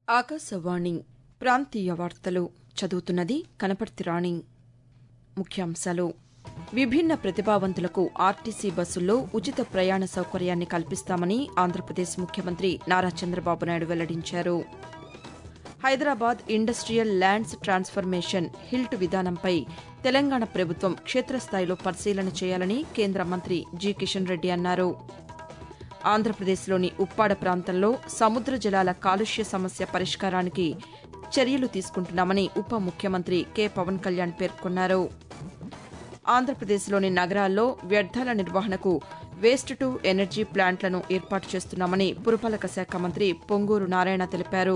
ఆకాశవాణి ప్రాంతీయ వార్తలు చదువుతున్నది కనపర్తి రాణి ముఖ్యాంశాలు విభిన్న ప్రతిభావంతులకు ఆర్టీసీ బస్సుల్లో ఉచిత ప్రయాణ సౌకర్యాన్ని కల్పిస్తామని ఆంధ్రప్రదేశ్ ముఖ్యమంత్రి నారా చంద్రబాబు నాయుడు వెల్లడించారు Hyderabad industrial lands transformation HILT విధానంపై తెలంగాణ ప్రభుత్వం క్షేత్రస్థాయిలో పరిశీలన చేయాలని కేంద్ర మంత్రి జి కిషన్ రెడ్డి అన్నారు ఆంధ్రప్రదేశ్లోని ఉప్పాడ ప్రాంతంలో సముద్ర జలాల కాలుష్య సమస్య పరిష్కారానికి చర్యలు తీసుకుంటున్నామని ఉప ముఖ్యమంత్రి కె పవన్ కళ్యాణ్ పేర్కొన్నారు ఆంధ్రప్రదేశ్లోని నగరాల్లో వ్యర్థాల నిర్వహణకు వేస్ట్ టు ఎనర్జీ ప్లాంట్లను ఏర్పాటు చేస్తున్నామని పురపాలక శాఖ మంత్రి పొంగూరు నారాయణ తెలిపారు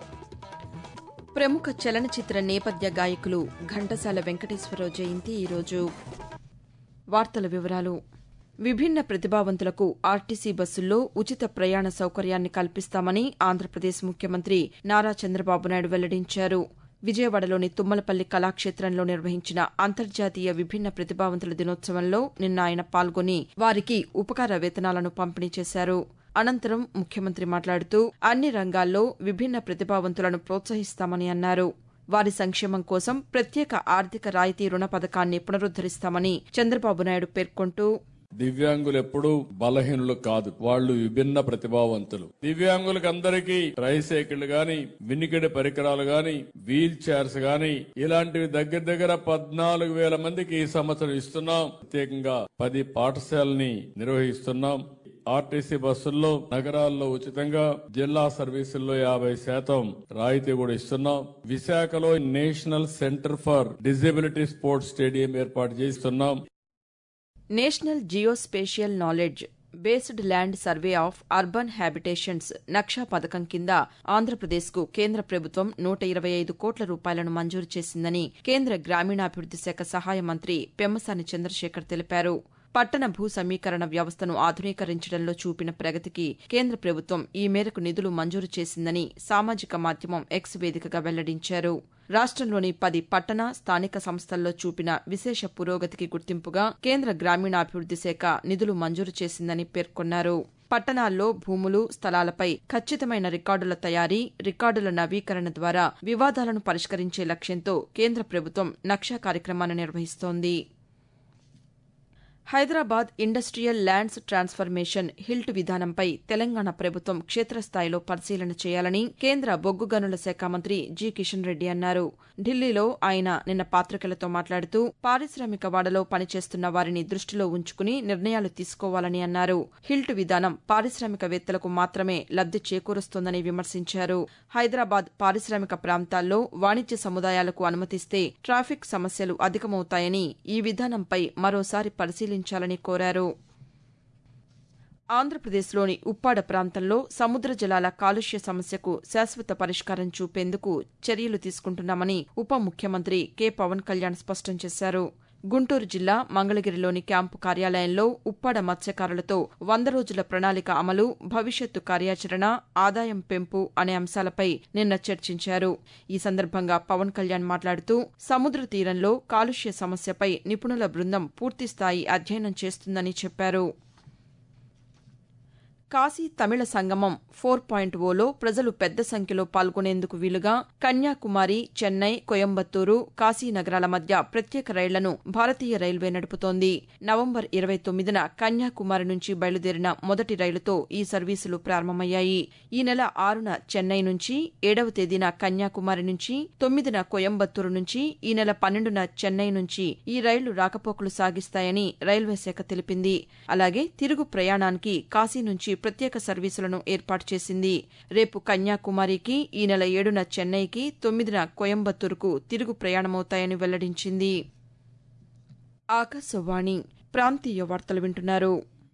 ప్రముఖ చలనచిత్ర నేపథ్య గాయకులు ఘంటసాల వెంకటేశ్వరరావు జయంతి ఈరోజు వార్తల వివరాలు విభిన్న ప్రతిభావంతులకు ఆర్టీసీ బస్సుల్లో ఉచిత ప్రయాణ సౌకర్యాన్ని కల్పిస్తామని ఆంధ్రప్రదేశ్ ముఖ్యమంత్రి నారా చంద్రబాబు నాయుడు వెల్లడించారు విజయవాడలోని తుమ్మలపల్లి కళాక్షేత్రంలో నిర్వహించిన అంతర్జాతీయ విభిన్న ప్రతిభావంతుల దినోత్సవంలో నిన్న ఆయన పాల్గొని వారికి ఉపకార వేతనాలను పంపిణీ చేశారు అనంతరం ముఖ్యమంత్రి మాట్లాడుతూ అన్ని రంగాల్లో విభిన్న ప్రతిభావంతులను ప్రోత్సహిస్తామని అన్నారు వారి సంక్షేమం కోసం ప్రత్యేక ఆర్థిక రాయితీ రుణ పథకాన్ని పునరుద్దరిస్తామని చంద్రబాబు నాయుడు పేర్కొంటూ దివ్యాంగులు ఎప్పుడు బలహీనులు కాదు వాళ్ళు విభిన్న ప్రతిభావంతులు దివ్యాంగులకు అందరికీ ట్రైసైకిళ్లు గాని వినికిడి పరికరాలు గాని వీల్ చైర్స్ గాని ఇలాంటివి దగ్గర దగ్గర పద్నాలుగు వేల మందికి ఈ సంవత్సరం ఇస్తున్నాం ప్రత్యేకంగా పది పాఠశాలని నిర్వహిస్తున్నాం ఆర్టీసీ బస్సుల్లో నగరాల్లో ఉచితంగా జిల్లా సర్వీసుల్లో యాభై శాతం రాయితీ కూడా ఇస్తున్నాం విశాఖలో national centre for disability sports stadium ఏర్పాటు చేస్తున్నాం national geospatial knowledge based land survey of urban habitations Naksha పథకం కింద ఆంధ్రప్రదేశ్కు కేంద్ర ప్రభుత్వం నూట ఇరవై ఐదు కోట్ల రూపాయలను మంజూరు చేసిందని కేంద్ర గ్రామీణాభివృద్ది శాఖ సహాయ మంత్రి పెమ్మసాని చంద్రశేఖర్ తెలిపారు పట్టణ భూ సమీకరణ వ్యవస్థను ఆధునీకరించడంలో చూపిన ప్రగతికి కేంద్ర ప్రభుత్వం ఈ మేరకు నిధులు మంజూరు చేసిందని సామాజిక మాధ్యమం ఎక్స్ వేదికగా వెల్లడించారు రాష్టంలోని పది పట్టణ స్థానిక సంస్థల్లో చూపిన విశేష పురోగతికి గుర్తింపుగా కేంద్ర గ్రామీణాభివృద్ది శాఖ నిధులు మంజూరు చేసిందని పేర్కొన్నారు పట్టణాల్లో భూములు స్థలాలపై ఖచ్చితమైన రికార్డుల తయారీ రికార్డుల నవీకరణ ద్వారా వివాదాలను పరిష్కరించే లక్ష్యంతో కేంద్ర ప్రభుత్వం నక్షా కార్యక్రమాన్ని నిర్వహిస్తోంది Hyderabad industrial lands transformation HILT విధానంపై తెలంగాణ ప్రభుత్వం క్షేత్రస్థాయిలో పరిశీలన చేయాలని కేంద్ర బొగ్గు గనుల శాఖ మంత్రి జి కిషన్ రెడ్డి అన్నారు ఢిల్లీలో ఆయన నిన్న పాతికేయులతో మాట్లాడుతూ పారిశ్రామిక వాడలో పనిచేస్తున్న వారిని దృష్టిలో ఉంచుకుని నిర్ణయాలు తీసుకోవాలని అన్నారు హిల్ట్ విధానం పారిశ్రామికవేత్తలకు మాత్రమే లబ్ది చేకూరుస్తోందని విమర్శించారు హైదరాబాద్ పారిశ్రామిక ప్రాంతాల్లో వాణిజ్య సముదాయాలకు అనుమతిస్తే ట్రాఫిక్ సమస్యలు అధికమవుతాయని ఈ విధానంపై మరోసారి పరిశీలి పరిశీలించాలని కోరారు ఆంధ్రప్రదేశ్లోని ఉప్పాడ ప్రాంతంలో సముద్ర జలాల కాలుష్య సమస్యకు శాశ్వత పరిష్కారం చూపేందుకు చర్యలు తీసుకుంటున్నామని ఉప ముఖ్యమంత్రి కె పవన్ కళ్యాణ్ స్పష్టం చేశారు గుంటూరు జిల్లా మంగళగిరిలోని క్యాంపు కార్యాలయంలో ఉప్పాడ మత్స్యకారులతో వంద రోజుల ప్రణాళిక అమలు భవిష్యత్తు కార్యాచరణ ఆదాయం పెంపు అనే అంశాలపై నిన్న చర్చించారు ఈ సందర్భంగా పవన్ కళ్యాణ్ మాట్లాడుతూ సముద్ర తీరంలో కాలుష్య సమస్యపై నిపుణుల బృందం పూర్తిస్థాయి అధ్యయనం చేస్తుందని చెప్పారు కాశీ తమిళ సంగమం ఫోర్ పాయింట్ ఓలో ప్రజలు పెద్ద సంఖ్యలో పాల్గొనేందుకు వీలుగా కన్యాకుమారి చెన్నై కోయంబత్తూరు కాశీ నగరాల మధ్య ప్రత్యేక రైళ్లను భారతీయ రైల్వే నడుపుతోంది నవంబర్ ఇరవై తొమ్మిదిన కన్యాకుమారి నుంచి బయలుదేరిన మొదటి రైలుతో ఈ సర్వీసులు ప్రారంభమయ్యాయి ఈ నెల ఆరున చెన్నై నుంచి ఏడవ తేదీన కన్యాకుమారి నుంచి తొమ్మిదిన కోయంబత్తూరు నుంచి ఈ నెల పన్నెండున చెన్నై నుంచి ఈ రైళ్లు రాకపోకలు సాగిస్తాయని రైల్వే శాఖ తెలిపింది అలాగే తిరుగు ప్రయాణానికి కాశీ నుంచి ప్రత్యేక సర్వీసులను ఏర్పాటు చేసింది రేపు కన్యాకుమారికి ఈ నెల ఏడున చెన్నైకి తొమ్మిదిన కోయంబత్తూరుకు తిరుగు ప్రయాణమవుతాయని వెల్లడించింది ఆకాశవాణి ప్రాంతీయ వార్తలు వింటున్నారు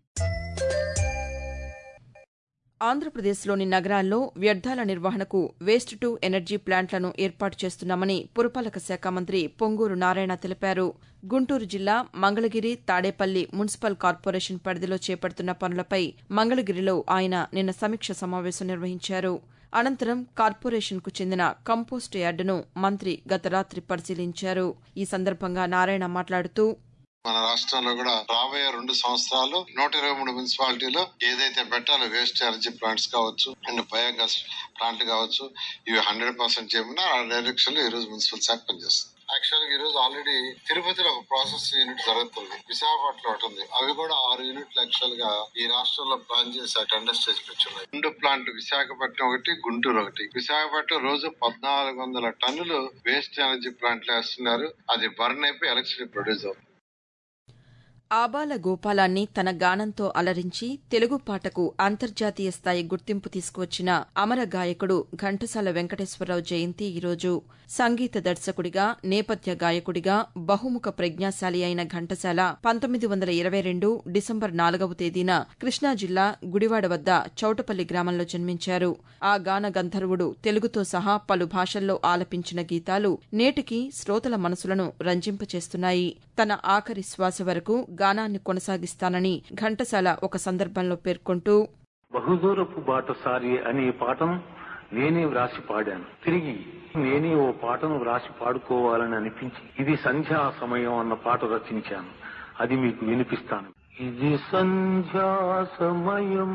ఆంధ్రప్రదేశ్లోని నగరాల్లో వ్యర్థాల నిర్వహణకు వేస్ట్ టు ఎనర్జీ ప్లాంట్లను ఏర్పాటు చేస్తున్నామని పురపాలక శాఖ మంత్రి పొంగూరు నారాయణ తెలిపారు గుంటూరు జిల్లా మంగళగిరి తాడేపల్లి మున్సిపల్ కార్పొరేషన్ పరిధిలో చేపడుతున్న పనులపై మంగళగిరిలో ఆయన నిన్న సమీక్ష సమావేశం నిర్వహించారు అనంతరం కార్పొరేషన్కు చెందిన కంపోస్టు యార్డును మంత్రి గత రాత్రి పరిశీలించారు ఈ సందర్భంగా నారాయణ మాట్లాడుతూ మన రాష్ట్రంలో కూడా రాబోయే రెండు సంవత్సరాలు నూట ఇరవై మూడు మున్సిపాలిటీలో ఏదైతే పెట్టాలో వేస్ట్ ఎనర్జీ ప్లాంట్స్ కావచ్చు అండ్ బయోగ్యాస్ ప్లాంట్ కావచ్చు ఇవి హండ్రెడ్ పర్సెంట్ చేయమన్నా ఆ డైరెక్షన్ లో ఈ రోజు మున్సిపల్ శాఖ పనిచేస్తుంది యాక్చువల్ గా ఈ రోజు ఆల్రెడీ తిరుపతిలో ఒక ప్రాసెస్ యూనిట్ జరుగుతుంది విశాఖపట్నంలో ఒకటి ఉంది అవి కూడా ఆరు యూనిట్లు యాక్చువల్ గా ఈ రాష్ట్రంలో ప్లాన్ చేసి టెండర్ స్టేజ్ పెట్టున్నాయి రెండు ప్లాంట్ విశాఖపట్నం ఒకటి గుంటూరు ఒకటి విశాఖపట్నం రోజు పద్నాలుగు వందల టన్నులు వేస్ట్ ఎనర్జీ ప్లాంట్లు వేస్తున్నారు అది బర్న్ అయిపోయి ఎలక్ట్రిసిటీ ప్రొడ్యూస్ అవుతుంది ఆబాల గోపాలాన్ని తన గానంతో అలరించి తెలుగు పాటకు అంతర్జాతీయ స్థాయి గుర్తింపు తీసుకువచ్చిన అమర గాయకుడు ఘంటసాల వెంకటేశ్వరరావు జయంతి ఈరోజు సంగీత దర్శకుడిగా నేపథ్య గాయకుడిగా బహుముఖ ప్రజ్ఞాశాలి అయిన ఘంటసాల పంతొమ్మిది వందల ఇరవై రెండు డిసెంబర్ నాలుగవ తేదీన కృష్ణా జిల్లా గుడివాడ వద్ద చౌటపల్లి గ్రామంలో జన్మించారు ఆ గాన గంధర్వుడు తెలుగుతో సహా పలు భాషల్లో ఆలపించిన గీతాలు నేటికి శ్రోతల మనసులను రంజింపచేస్తున్నాయి తన ఆఖరి శ్వాస వరకు గానాన్ని కొనసాగిస్తానని ఘంటసాల ఒక సందర్భంలో పేర్కొంటూ బహుదూరపు బాటసారి అనే పాటను నేనే వ్రాసి పాడాను తిరిగి నేనే ఓ పాటను వ్రాసి పాడుకోవాలని అనిపించి ఇది సంధ్యా సమయం అన్న పాట రచించాను అది మీకు వినిపిస్తాను ఇది సంధ్యా సమయం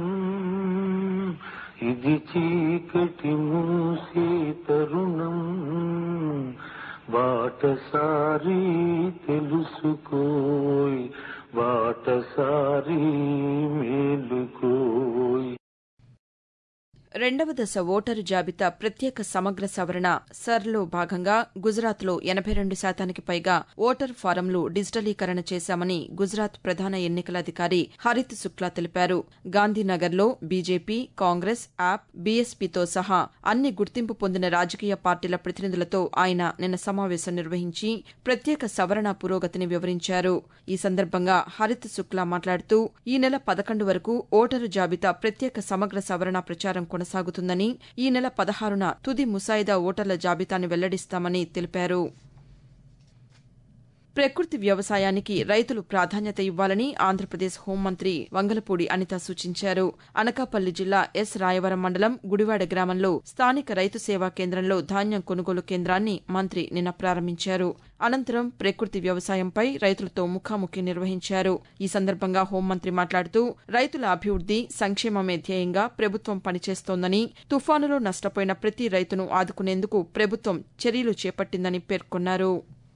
ఇది చీకటి మూసే తరుణం బాటసారి తెలుసుకోయ్ బాటసారి మేలుకోయ్ రెండవ దశ ఓటరు జాబితా ప్రత్యేక సమగ్ర సవరణ సర్లో భాగంగా గుజరాత్లో ఎనబై రెండు శాతానికి పైగా ఓటర్ ఫారంలు డిజిటలీకరణ చేశామని గుజరాత్ ప్రధాన ఎన్నికల అధికారి హరిత్ శుక్లా తెలిపారు గాంధీనగర్లో బీజేపీ కాంగ్రెస్ యాప్ బీఎస్పీతో సహా అన్ని గుర్తింపు పొందిన రాజకీయ పార్టీల ప్రతినిధులతో ఆయన నిన్న సమావేశం నిర్వహించి ప్రత్యేక సవరణ పురోగతిని వివరించారు ఈ సందర్భంగా హరిత్ శుక్లా మాట్లాడుతూ ఈ నెల పదకొండు వరకు ఓటరు జాబితా ప్రత్యేక సమగ్ర సవరణ ప్రచారం కొనసాగుతుందని ఈ నెల పదహారున తుది ముసాయిదా ఓటర్ల జాబితాను వెల్లడిస్తామని తెలిపారు ప్రకృతి వ్యవసాయానికి రైతులు ప్రాధాన్యత ఇవ్వాలని ఆంధ్రప్రదేశ్ హోంమంత్రి వంగలపూడి అనిత సూచించారు అనకాపల్లి జిల్లా ఎస్ రాయవరం మండలం గుడివాడ గ్రామంలో స్థానిక రైతు సేవా కేంద్రంలో ధాన్యం కొనుగోలు కేంద్రాన్ని మంత్రి నిన్న ప్రారంభించారు అనంతరం ప్రకృతి వ్యవసాయంపై రైతులతో ముఖాముఖి నిర్వహించారు ఈ సందర్భంగా హోంమంత్రి మాట్లాడుతూ రైతుల అభివృద్ది సంక్షేమమే ధ్యేయంగా ప్రభుత్వం పనిచేస్తోందని తుఫానులో నష్టపోయిన ప్రతి రైతును ఆదుకునేందుకు ప్రభుత్వం చర్యలు చేపట్టిందని పేర్కొన్నారు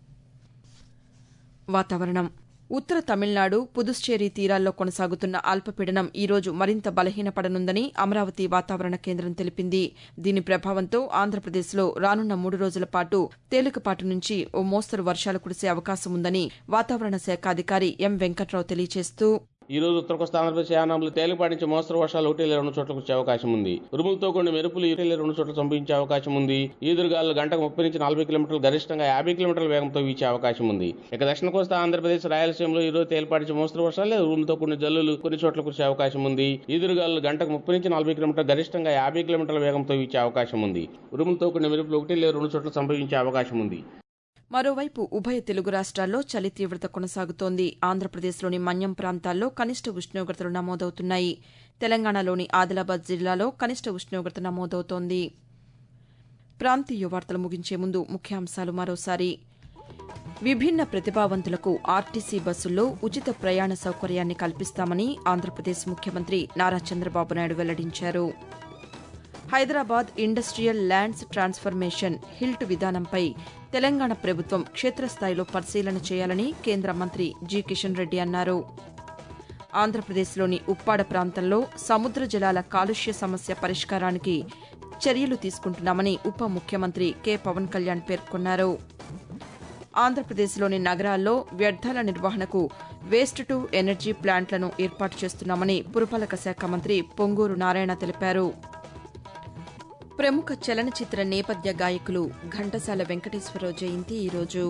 వాతావరణం ఉత్తర తమిళనాడు పుదుచ్చేరి తీరాల్లో కొనసాగుతున్న అల్పపీడనం ఈ రోజు మరింత బలహీనపడనుందని అమరావతి వాతావరణ కేంద్రం తెలిపింది దీని ప్రభావంతో ఆంధ్రప్రదేశ్లో రానున్న మూడు రోజుల పాటు తేలికపాటి నుంచి ఓ మోస్తరు వర్షాలు కురిసే అవకాశం ఉందని వాతావరణ శాఖ అధికారి ఎం వెంకట్రావు తెలియజేస్తూ ఈ రోజు ఉత్తర కోస్తా ఆంధ్రప్రదేశ్ యానాంలో తేలికపాటి నుంచి మోస్తరు వర్షాలు ఒకటి లేదా రెండు చోట్ల కురిసే అవకాశం ఉంది ఉరుములతో కొన్ని మెరుపులు ఒకటి లేదా రెండు చోట్ల సంభవించే అవకాశం ఉంది ఈదురుగాలు గంటకు ముప్పై నుంచి నలభై కిలోమీటర్లు గరిష్టంగా యాభై కిలోమీటర్ల వేగంతో వీచే అవకాశం ఉంది ఇక దక్షిణ కోస్తా ఆంధ్రప్రదేశ్ రాయలసీమలో ఈ రోజు తేలిపాటి నుంచి మోస్తరు వర్షాలు లేదా ఉరుములతో కొన్ని జల్లులు కొన్ని చోట్ల కురిసే అవకాశం ఉంది ఈదురుగాలు గంటకు ముప్పై నుంచి నలభై కిలోమీటర్ల గరిష్టంగా యాభై కిలోమీటర్ల వేగంతో వీచే అవకాశం ఉంది ఉరుములతో కొన్ని మెరుపులు ఒకటి లేదా రెండు చోట్ల సంభవించే అవకాశం ఉంది మరోవైపు ఉభయ తెలుగు రాష్ట్రాల్లో చలి తీవ్రత కొనసాగుతోంది ఆంధ్రప్రదేశ్లోని మన్యం ప్రాంతాల్లో కనిష్ట ఉష్ణోగ్రతలు నమోదవుతున్నాయి తెలంగాణలోని ఆదిలాబాద్ జిల్లాలో కనిష్ట ఉష్ణోగ్రత నమోదవుతోంది ప్రాంతీయ వార్తలు ముగించే ముందు ముఖ్యాంశాలు మరోసారి విభిన్న ప్రతిభావంతులకు ఆర్టీసీ బస్సుల్లో ఉచిత ప్రయాణ సౌకర్యాన్ని కల్పిస్తామని ఆంధ్రప్రదేశ్ ముఖ్యమంత్రి నారా చంద్రబాబు నాయుడు వెల్లడించారు Hyderabad industrial lands transformation HILT విధానంపై తెలంగాణ ప్రభుత్వం క్షేత్రస్థాయిలో పరిశీలన చేయాలని కేంద్ర మంత్రి జి కిషన్ రెడ్డి అన్నారు ఆంధ్రప్రదేశ్లోని ఉప్పాడ ప్రాంతంలో సముద్ర జలాల కాలుష్య సమస్య పరిష్కారానికి చర్యలు తీసుకుంటున్నామని ఉప ముఖ్యమంత్రి కె పవన్ కళ్యాణ్ పేర్కొన్నారు ఆంధ్రప్రదేశ్లోని నగరాల్లో వ్యర్థాల నిర్వహణకు వేస్ట్ టు ఎనర్జీ ప్లాంట్లను ఏర్పాటు చేస్తున్నామని పురపాలక శాఖ మంత్రి పొంగూరు నారాయణ తెలిపారు ప్రముఖ చలనచిత్ర నేపథ్య గాయకులు ఘంటసాల వెంకటేశ్వరరావు జయంతి ఈరోజు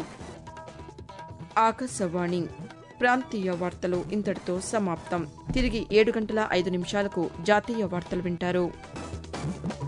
ఆకాశవాణి ప్రాంతీయ వార్తలు ఇంతటితో సమాప్తం తిరిగి ఏడు గంటల ఐదు నిమిషాలకు జాతీయ వార్తలు వింటారు